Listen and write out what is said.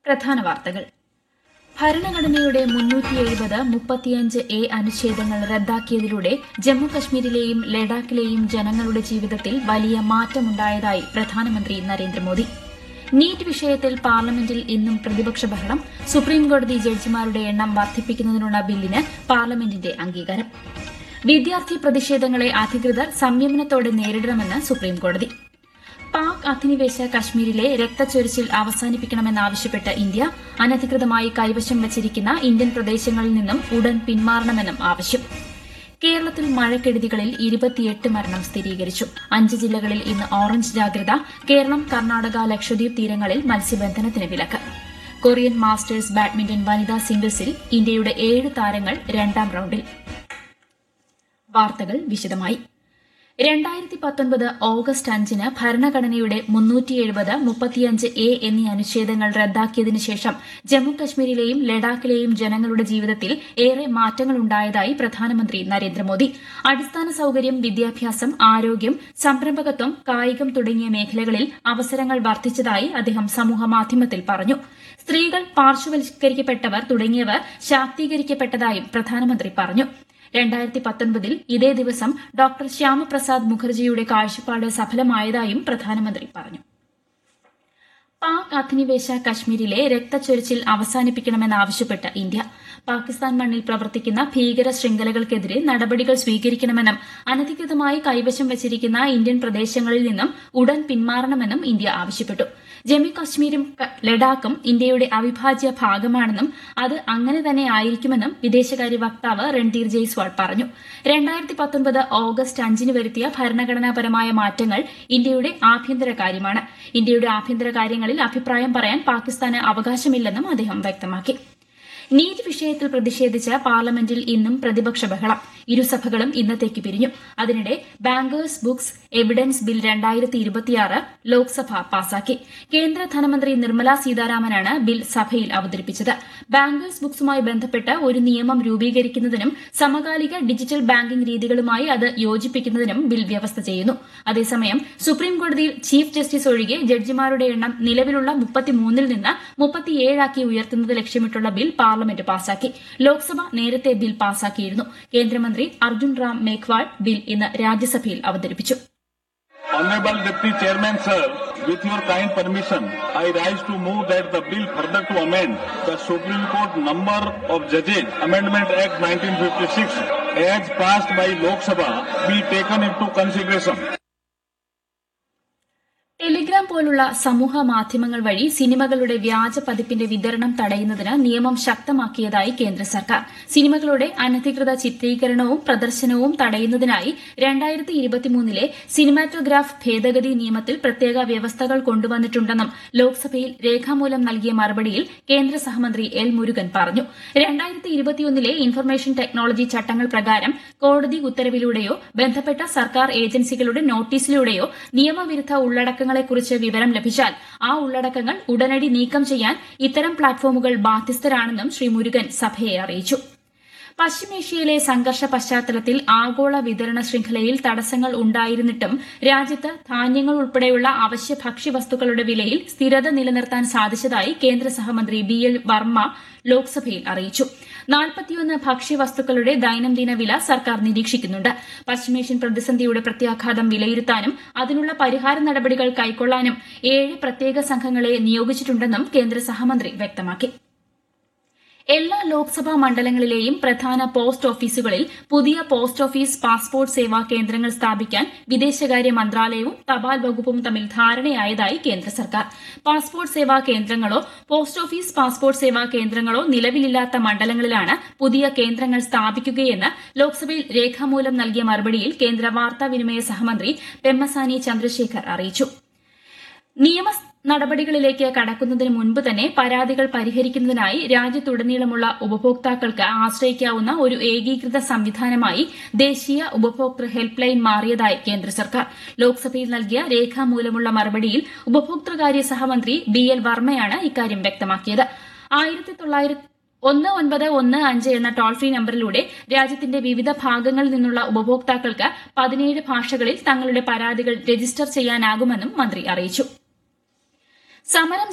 പ്രധാന വാർത്തകൾ ഭരണഘടനയുടെ മുന്നൂറ്റി എഴുപത് മുപ്പത്തിയഞ്ച് എ അനുച്ഛേദങ്ങൾ റദ്ദാക്കിയതിലൂടെ ജമ്മുകശ്മീരിലെയും ലഡാക്കിലെയും ജനങ്ങളുടെ ജീവിതത്തിൽ വലിയ മാറ്റമുണ്ടായതായി പ്രധാനമന്ത്രി നരേന്ദ്രമോദി നീറ്റ് വിഷയത്തിൽ പാർലമെന്റിൽ ഇന്നും പ്രതിപക്ഷ ബഹളം സുപ്രീംകോടതി ജഡ്ജിമാരുടെ എണ്ണം വർദ്ധിപ്പിക്കുന്നതിനുള്ള ബില്ലിന് പാർലമെന്റിന്റെ അംഗീകാരം വിദ്യാർത്ഥി പ്രതിഷേധങ്ങളെ അധികൃതർ സംയമനത്തോടെ നേരിടണമെന്ന് സുപ്രീംകോടതി പാക് അധിനിവേശ കശ്മീരിലെ രക്തച്ചൊരിച്ചിൽ അവസാനിപ്പിക്കണമെന്നാവശ്യപ്പെട്ട് ഇന്ത്യ അനധികൃതമായി കൈവശം വച്ചിരിക്കുന്ന ഇന്ത്യൻ പ്രദേശങ്ങളിൽ നിന്നും ഉടൻ പിന്മാറണമെന്നും ആവശ്യം കേരളത്തിൽ മഴക്കെടുതികളിൽ ഇരുപത്തിയെട്ട് മരണം സ്ഥിരീകരിച്ചു അഞ്ച് ജില്ലകളിൽ ഇന്ന് ഓറഞ്ച് ജാഗ്രത കേരളം കർണാടക ലക്ഷദ്വീപ് തീരങ്ങളിൽ മത്സ്യബന്ധനത്തിന് വിലക്ക് കൊറിയൻ മാസ്റ്റേഴ്സ് ബാഡ്മിന്റൺ വനിതാ സിംഗിൾസിൽ ഇന്ത്യയുടെ ഏഴ് താരങ്ങൾ രണ്ടാം റൌണ്ടിൽ വാർത്തകൾ വിശദമായി രണ്ടായിരത്തി പത്തൊൻപത് ഓഗസ്റ്റ് അഞ്ചിന് ഭരണഘടനയുടെ മുന്നൂറ്റി എഴുപത് മുപ്പത്തിയഞ്ച് എ എന്നീ അനുച്ഛേദങ്ങൾ റദ്ദാക്കിയതിനു ശേഷം ജമ്മുകശ്മീരിലെയും ലഡാക്കിലെയും ജനങ്ങളുടെ ജീവിതത്തിൽ ഏറെ മാറ്റങ്ങളുണ്ടായതായി പ്രധാനമന്ത്രി നരേന്ദ്രമോദി അടിസ്ഥാന സൌകര്യം വിദ്യാഭ്യാസം ആരോഗ്യം സംരംഭകത്വം കായികം തുടങ്ങിയ മേഖലകളിൽ അവസരങ്ങൾ വർദ്ധിച്ചതായി അദ്ദേഹം സമൂഹമാധ്യമത്തിൽ പറഞ്ഞു സ്ത്രീകൾ പാർശ്വവൽക്കരിക്കപ്പെട്ടവർ തുടങ്ങിയവർ ശാക്തീകരിക്കപ്പെട്ടതായും പ്രധാനമന്ത്രി പറഞ്ഞു രണ്ടായിരത്തി പത്തൊൻപതിൽ ഇതേ ദിവസം ഡോക്ടർ ശ്യാമപ്രസാദ് മുഖർജിയുടെ കാഴ്ചപ്പാട് സഫലമായതായും പ്രധാനമന്ത്രി പറഞ്ഞു പാക് അധിനിവേശ കശ്മീരിലെ രക്തച്ചൊരിച്ചിൽ അവസാനിപ്പിക്കണമെന്നാവശ്യപ്പെട്ട് ഇന്ത്യ പാകിസ്ഥാൻ മണ്ണിൽ പ്രവർത്തിക്കുന്ന ഭീകര ശൃംഖലകൾക്കെതിരെ നടപടികൾ സ്വീകരിക്കണമെന്നും അനധികൃതമായി കൈവശം വച്ചിരിക്കുന്ന ഇന്ത്യൻ പ്രദേശങ്ങളിൽ നിന്നും ഉടൻ പിന്മാറണമെന്നും ഇന്ത്യ ആവശ്യപ്പെട്ടു ജമ്മു കശ്മീരും ക- ലഡാക്കും ഇന്ത്യയുടെ അവിഭാജ്യ ഭാഗമാണെന്നും അത് അങ്ങനെ തന്നെ ആയിരിക്കുമെന്നും വിദേശകാര്യ വക്താവ് രൺധീർ ജയ്സ്വാൾ പറഞ്ഞു രണ്ടായിരത്തി പത്തൊൻപത് ഓഗസ്റ്റ് അഞ്ചിന് വരുത്തിയ ഭരണഘടനാപരമായ മാറ്റങ്ങൾ ഇന്ത്യയുടെ ആഭ്യന്തര കാര്യമാണ് ഇന്ത്യയുടെ ആഭ്യന്തര കാര്യങ്ങളിൽ അഭിപ്രായം പറയാൻ പാകിസ്ഥാന് അവകാശമില്ലെന്നും അദ്ദേഹം വ്യക്തമാക്കി നീറ്റ് വിഷയത്തിൽ പ്രതിഷേധിച്ച് പാർലമെന്റിൽ ഇന്നും പ്രതിപക്ഷ ബഹളം ഇരുസഭകളും ഇന്നത്തേക്ക് പിരിഞ്ഞു അതിനിടെ ബാങ്കേഴ്സ് ബുക്സ് എവിഡൻസ് ബിൽ രണ്ടായിരത്തി ഇരുപത്തിയാറ് ലോക്സഭ പാസാക്കി കേന്ദ്ര ധനമന്ത്രി നിർമ്മല സീതാരാമനാണ് ബിൽ സഭയിൽ അവതരിപ്പിച്ചത് ബാങ്കേഴ്സ് ബുക്സുമായി ബന്ധപ്പെട്ട് ഒരു നിയമം രൂപീകരിക്കുന്നതിനും സമകാലിക ഡിജിറ്റൽ ബാങ്കിംഗ് രീതികളുമായി അത് യോജിപ്പിക്കുന്നതിനും ബിൽ വ്യവസ്ഥ ചെയ്യുന്നു അതേസമയം സുപ്രീംകോടതിയിൽ ചീഫ് ജസ്റ്റിസ് ഒഴികെ ജഡ്ജിമാരുടെ എണ്ണം നിലവിലുള്ള മുപ്പത്തിമൂന്നിൽ നിന്ന് മുപ്പത്തിയേഴാക്കി ഉയർത്തുന്നത് ലക്ഷ്യമിട്ടുള്ള ബിൽ പാർലമെന്റ് പാസാക്കി ലോക്സഭ നേരത്തെ ബിൽ പാസാക്കിയിരുന്നു കേന്ദ്രമന്ത്രി അർജുൻ റാം മേഘ്വാൾ ബിൽ ഇന്ന് രാജ്യസഭയിൽ അവതരിപ്പിച്ചു Honorable Deputy Chairman, sir, with your kind permission, I rise to move that the bill further to amend the Supreme Court Number of Judges Amendment Act 1956 as passed by Lok Sabha be taken into consideration. Telegram പോലുള്ള സമൂഹ മാധ്യമങ്ങൾ വഴി സിനിമകളുടെ വ്യാജ പതിപ്പിന്റെ വിതരണം തടയുന്നതിന് നിയമം ശക്തമാക്കിയതായി കേന്ദ്ര സർക്കാർ സിനിമകളുടെ അനധികൃത ചിത്രീകരണവും പ്രദർശനവും തടയുന്നതിനായി രണ്ടായിരത്തി ഇരുപത്തിമൂന്നിലെ സിനിമാറ്റോഗ്രാഫ് ഭേദഗതി നിയമത്തിൽ പ്രത്യേക വ്യവസ്ഥകൾ കൊണ്ടുവന്നിട്ടുണ്ടെന്നും ലോക്സഭയിൽ രേഖാമൂലം നൽകിയ മറുപടിയിൽ കേന്ദ്ര സഹമന്ത്രി എൽ മുരുകൻ പറഞ്ഞു രണ്ടായിരത്തി ഇരുപത്തിയൊന്നിലെ ഇൻഫർമേഷൻ ടെക്നോളജി ചട്ടങ്ങൾ പ്രകാരം കോടതി ഉത്തരവിലൂടെയോ ബന്ധപ്പെട്ട സർക്കാർ ഏജൻസികളുടെ നോട്ടീസിലൂടെയോ നിയമവിരുദ്ധ ഉള്ളടക്കങ്ങളെക്കുറിച്ച് വിവരം ലഭിച്ചാൽ ആ ഉള്ളടക്കങ്ങൾ ഉടനടി നീക്കം ചെയ്യാൻ ഇത്തരം പ്ലാറ്റ്ഫോമുകൾ ബാധ്യസ്ഥരാണെന്നും ശ്രീ മുരുകൻ സഭയെ അറിയിച്ചു പശ്ചിമേഷ്യയിലെ സംഘർഷ പശ്ചാത്തലത്തിൽ ആഗോള വിതരണ ശൃംഖലയിൽ തടസ്സങ്ങൾ ഉണ്ടായിരുന്നിട്ടും രാജ്യത്ത് ധാന്യങ്ങൾ ഉൾപ്പെടെയുള്ള അവശ്യ ഭക്ഷ്യവസ്തുക്കളുടെ വിലയിൽ സ്ഥിരത നിലനിർത്താൻ സാധിച്ചതായി കേന്ദ്ര സഹമന്ത്രി ബി എൽ വർമ്മ ലോക്സഭയിൽ അറിയിച്ചു നാൽപ്പത്തിയൊന്ന് ഭക്ഷ്യവസ്തുക്കളുടെ ദൈനംദിന വില സർക്കാർ നിരീക്ഷിക്കുന്നുണ്ട് പശ്ചിമേഷ്യൻ പ്രതിസന്ധിയുടെ പ്രത്യാഘാതം വിലയിരുത്താനും അതിനുള്ള പരിഹാര നടപടികൾ കൈക്കൊള്ളാനും ഏഴ് പ്രത്യേക സംഘങ്ങളെ നിയോഗിച്ചിട്ടുണ്ടെന്നും കേന്ദ്ര സഹമന്ത്രി വ്യക്തമാക്കി എല്ലാ ലോക്സഭാ മണ്ഡലങ്ങളിലെയും പ്രധാന പോസ്റ്റ് ഓഫീസുകളിൽ പുതിയ പോസ്റ്റ് ഓഫീസ് പാസ്പോർട്ട് സേവാ കേന്ദ്രങ്ങൾ സ്ഥാപിക്കാൻ വിദേശകാര്യ മന്ത്രാലയവും തപാൽ വകുപ്പും തമ്മിൽ ധാരണയായതായി കേന്ദ്ര സർക്കാർ പാസ്പോർട്ട് സേവാ കേന്ദ്രങ്ങളോ പോസ്റ്റ് ഓഫീസ് പാസ്പോർട്ട് സേവാ കേന്ദ്രങ്ങളോ നിലവിലില്ലാത്ത മണ്ഡലങ്ങളിലാണ് പുതിയ കേന്ദ്രങ്ങൾ സ്ഥാപിക്കുകയെന്ന് ലോക്സഭയിൽ രേഖാമൂലം നൽകിയ മറുപടിയിൽ കേന്ദ്ര വാർത്താവിനിമയ സഹമന്ത്രി പെമ്മസാനി ചന്ദ്രശേഖർ അറിയിച്ചു നിയമ നടപടികളിലേക്ക് കടക്കുന്നതിന് മുൻപ് തന്നെ പരാതികൾ പരിഹരിക്കുന്നതിനായി രാജ്യത്തുടനീളമുള്ള ഉപഭോക്താക്കൾക്ക് ആശ്രയിക്കാവുന്ന ഒരു ഏകീകൃത സംവിധാനമായി ദേശീയ ഉപഭോക്തൃ ഹെൽപ്പ് ലൈൻ മാറിയതായി കേന്ദ്ര സർക്കാർ ലോക്സഭയിൽ നൽകിയ രേഖാമൂലമുള്ള മറുപടിയിൽ ഉപഭോക്തൃകാര്യ സഹമന്ത്രി ബി എൽ വർമ്മയാണ് ഇക്കാര്യം വ്യക്തമാക്കിയത് ആയിരത്തി തൊള്ളായിരത്തി ഒന്ന് ഒൻപത് ഒന്ന് അഞ്ച് എന്ന ടോൾ ഫ്രീ നമ്പറിലൂടെ രാജ്യത്തിന്റെ വിവിധ ഭാഗങ്ങളിൽ നിന്നുള്ള ഉപഭോക്താക്കൾക്ക് പതിനേഴ് ഭാഷകളിൽ തങ്ങളുടെ പരാതികൾ രജിസ്റ്റർ ചെയ്യാനാകുമെന്നും മന്ത്രി അറിയിച്ചു സമരം